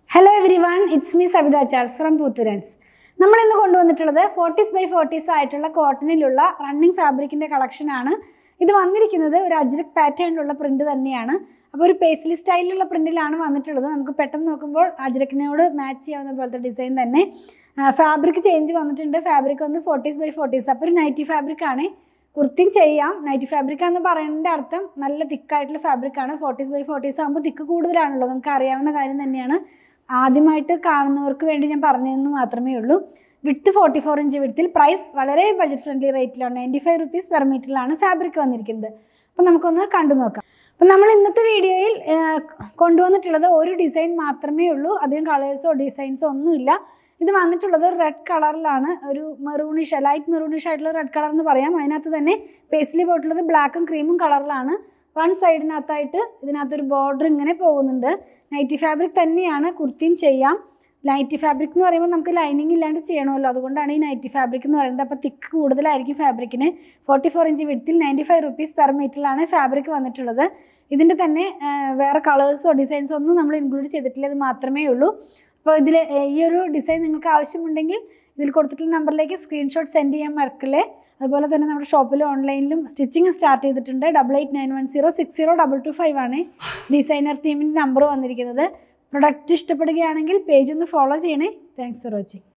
hello everyone it's me Savitha Charles from പൂത്തുരൻസ് നമ്മൾ ഇന്ന് കൊണ്ടുവന്നിട്ടുള്ളത് ഫോർട്ടീസ് ബൈ ഫോർട്ടീസ് ആയിട്ടുള്ള കോട്ടണിലുള്ള റണ്ണിങ് ഫാബ്രിക്കിൻ്റെ കളക്ഷനാണ് ഇത് വന്നിരിക്കുന്നത് ഒരു അജ്രക് പാറ്റേണിലുള്ള പ്രിന്റ് തന്നെയാണ് അപ്പോൾ ഒരു പേസ്ലി സ്റ്റൈലിലുള്ള പ്രിന്റിലാണ് വന്നിട്ടുള്ളത് നമുക്ക് പെട്ടെന്ന് നോക്കുമ്പോൾ അജ്രക്കിനോട് മാച്ച് ചെയ്യാവുന്ന പോലത്തെ ഡിസൈൻ തന്നെ ഫാബ്രിക് ചേഞ്ച് വന്നിട്ടുണ്ട് ഫാബ്രിക് വന്ന് ഫോർട്ടീസ് ബൈ ഫോർട്ടീസ് അപ്പോൾ ഒരു നൈറ്റി ഫാബ്രിക് ആണ് കുർത്തിയും ചെയ്യാം നൈറ്റി ഫാബ്രിക് എന്ന് പറയുന്നതിൻ്റെ അർത്ഥം നല്ല തിക്കായിട്ടുള്ള ഫാബ്രിക് ആണ് ഫോർട്ടീസ് ബൈ ഫോർട്ടീസ് ആകുമ്പോൾ തിക്ക് കൂടുതലാണല്ലോ നമുക്ക് അറിയാവുന്ന കാര്യം തന്നെയാണ് ആദ്യമായിട്ട് കാണുന്നവർക്ക് വേണ്ടി ഞാൻ പറഞ്ഞതെന്ന് മാത്രമേ ഉള്ളൂ വിട്ട് ഫോർട്ടി ഫോർ ഇഞ്ച് വിട്ടിൽ പ്രൈസ് വളരെ ബഡ്ജറ്റ് ഫ്രണ്ട്ലി റേറ്റിലാണ് നയൻറ്റി ഫൈവ് റുപ്പീസ് പെർ മീറ്ററിലാണ് ഫാബ്രിക് വന്നിരിക്കുന്നത് അപ്പോൾ നമുക്കൊന്ന് കണ്ടു നോക്കാം അപ്പം നമ്മൾ ഇന്നത്തെ വീഡിയോയിൽ ആ, കൊണ്ടുവന്നിട്ടുള്ളത് ഒരു ഡിസൈൻ മാത്രമേ ഉള്ളൂ അധികം കളേഴ്സോ ഡിസൈൻസോ ഒന്നുമില്ല ഇത് വന്നിട്ടുള്ളത് റെഡ് കളറിലാണ് ഒരു മെറൂണിഷ് ലൈറ്റ് മെറൂണിഷ് ആയിട്ടുള്ള റെഡ് കളർ എന്ന് പറയാം അതിനകത്ത് തന്നെ പേസ്ലി പോയിട്ടുള്ളത് ബ്ലാക്കും ക്രീമും കളറിലാണ് വൺ സൈഡിനകത്തായിട്ട് ഇതിനകത്തൊരു ബോർഡർ ഇങ്ങനെ പോകുന്നുണ്ട് നൈറ്റി ഫാബ്രിക് തന്നെയാണ് കുർത്തിയും ചെയ്യാം നൈറ്റി ഫാബ്രിക് എന്ന് പറയുമ്പോൾ നമുക്ക് ലൈനിങ് ഇല്ലാണ്ട് ചെയ്യണമല്ലോ അതുകൊണ്ടാണ് ഈ നൈറ്റി ഫാബ്രിക് എന്ന് പറയുന്നത് അപ്പോൾ തിക്ക് കൂടുതലായിരിക്കും ഫാബ്രിക്കിന് ഫോർട്ടി ഫോർ ഇഞ്ച് വിടത്തിൽ നയൻറ്റി ഫൈവ് റുപ്പീസ് പെർ മീറ്ററിലാണ് ഫാബ്രിക് വന്നിട്ടുള്ളത് ഇതിൻ്റെ തന്നെ ആ, വേറെ കളേഴ്സോ ഡിസൈൻസോ ഒന്നും നമ്മൾ ഇൻക്ലൂഡ് ചെയ്തിട്ടില്ല ഇത് മാത്രമേ ഉള്ളൂ അപ്പോൾ ഇതിൽ ഈ ഒരു ഡിസൈൻ നിങ്ങൾക്ക് ആവശ്യമുണ്ടെങ്കിൽ ഇതിൽ കൊടുത്തിട്ടുള്ള നമ്പറിലേക്ക് സ്ക്രീൻഷോട്ട് സെൻഡ് ചെയ്യാൻ മറക്കല്ലേ അതുപോലെ തന്നെ നമ്മുടെ ഷോപ്പിലും ഓൺലൈനിലും സ്റ്റിച്ചിങ് സ്റ്റാർട്ട് ചെയ്തിട്ടുണ്ട് double eight nine one zero six zero double two five ആണ് ഡിസൈനർ ടീമിൻ്റെ നമ്പർ വന്നിരിക്കുന്നത് പ്രൊഡക്റ്റ് ഇഷ്ടപ്പെടുകയാണെങ്കിൽ പേജ് ഒന്ന് ഫോളോ ചെയ്യണേ താങ്ക്സ് ഫോർ വാച്ചിങ്